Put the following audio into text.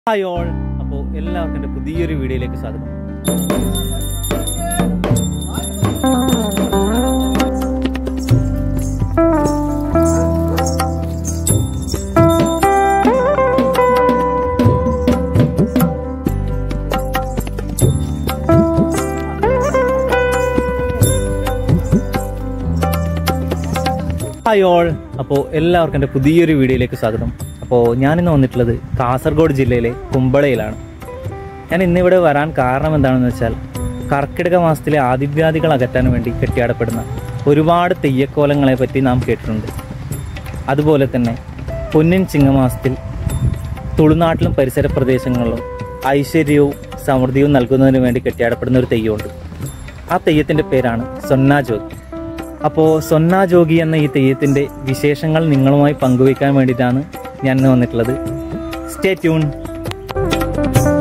hi all അപ്പോൾ എല്ലാവർക്കും എൻ്റെ പുതിയൊരു വീഡിയോയിലേക്ക് സ്വാഗതം ഹായ് ഓൾ അപ്പോൾ എല്ലാവർക്കും എൻ്റെ പുതിയൊരു വീഡിയോയിലേക്ക് സ്വാഗതം അപ്പോൾ ഞാനിന്ന് വന്നിട്ടുള്ളത് കാസർഗോഡ് ജില്ലയിലെ കുമ്പളയിലാണ് ഞാൻ ഇന്നിവിടെ വരാൻ കാരണം എന്താണെന്ന് വെച്ചാൽ കർക്കിടക മാസത്തിലെ ആദിവ്യാധികൾ അകറ്റാൻ വേണ്ടി കെട്ടിയാടപ്പെടുന്ന ഒരുപാട് തെയ്യക്കോലങ്ങളെ പറ്റി നാം കേട്ടിട്ടുണ്ട് അതുപോലെ തന്നെ പൊന്നിൻ ചിങ്ങമാസത്തിൽ തുളുനാട്ടിലും പരിസര പ്രദേശങ്ങളിലും ഐശ്വര്യവും സമൃദ്ധിയും നൽകുന്നതിന് വേണ്ടി കെട്ടിയാടപ്പെടുന്ന ഒരു തെയ്യമുണ്ട് ആ തെയ്യത്തിൻ്റെ പേരാണ് സൊന്നാ ജോഗി അപ്പോൾ സൊന്നാ ജോഗി എന്ന ഈ തെയ്യത്തിൻ്റെ വിശേഷങ്ങൾ നിങ്ങളുമായി പങ്കുവയ്ക്കാൻ വേണ്ടിയിട്ടാണ് ഞാൻ ഇന്ന് വന്നിട്ടുള്ളത് സ്റ്റേ ട്യൂൺ